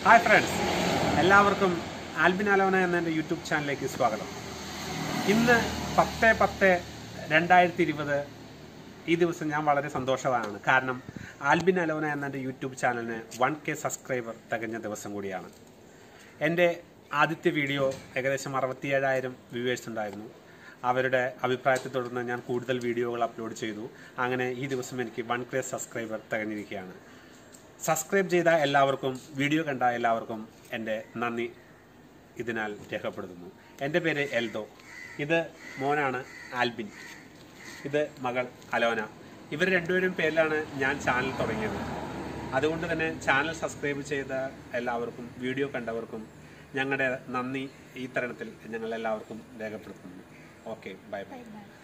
Hi friends എല്ലാവർക്കും Albin Alona എന്ന എൻ്റെ യൂട്യൂബ് ചാനലിലേക്ക് സ്വാഗതം ഇന്ന് പത്ത് പത്ത് രണ്ടായിരത്തി ഇരുപത് ഈ ദിവസം ഞാൻ വളരെ സന്തോഷവാനാണ് കാരണം ആൽബിൻ അലോന എന്ന എൻ്റെ യൂട്യൂബ് ചാനലിന് വൺ കെ സബ്സ്ക്രൈബർ തികഞ്ഞ ദിവസം കൂടിയാണ് എൻ്റെ ആദ്യത്തെ വീഡിയോ ഏകദേശം അറുപത്തിയേഴായിരം വ്യൂവേഴ്സ് ഉണ്ടായിരുന്നു അവരുടെ അഭിപ്രായത്തെ തുടർന്ന് ഞാൻ കൂടുതൽ വീഡിയോകൾ അപ്ലോഡ് ചെയ്തു അങ്ങനെ ഈ ദിവസം എനിക്ക് വൺ കെ സബ്സ്ക്രൈബർ തികഞ്ഞിരിക്കുകയാണ് സബ്സ്ക്രൈബ് ചെയ്ത എല്ലാവർക്കും വീഡിയോ കണ്ട എല്ലാവർക്കും എൻ്റെ നന്ദി ഇതിനാൽ രേഖപ്പെടുത്തുന്നു എൻ്റെ പേര് എൽദോ ഇത് മോനാണ് ആൽബിൻ ഇത് മകൾ അലോന ഇവർ രണ്ടുപേരും പേരിലാണ് ഞാൻ ചാനൽ തുടങ്ങിയത് അതുകൊണ്ട് തന്നെ ചാനൽ സബ്സ്ക്രൈബ് ചെയ്ത എല്ലാവർക്കും വീഡിയോ കണ്ടവർക്കും ഞങ്ങളുടെ നന്ദി ഈ തരുണത്തിൽ ഞങ്ങൾ എല്ലാവർക്കും രേഖപ്പെടുത്തുന്നു okay bye bye Bye bye.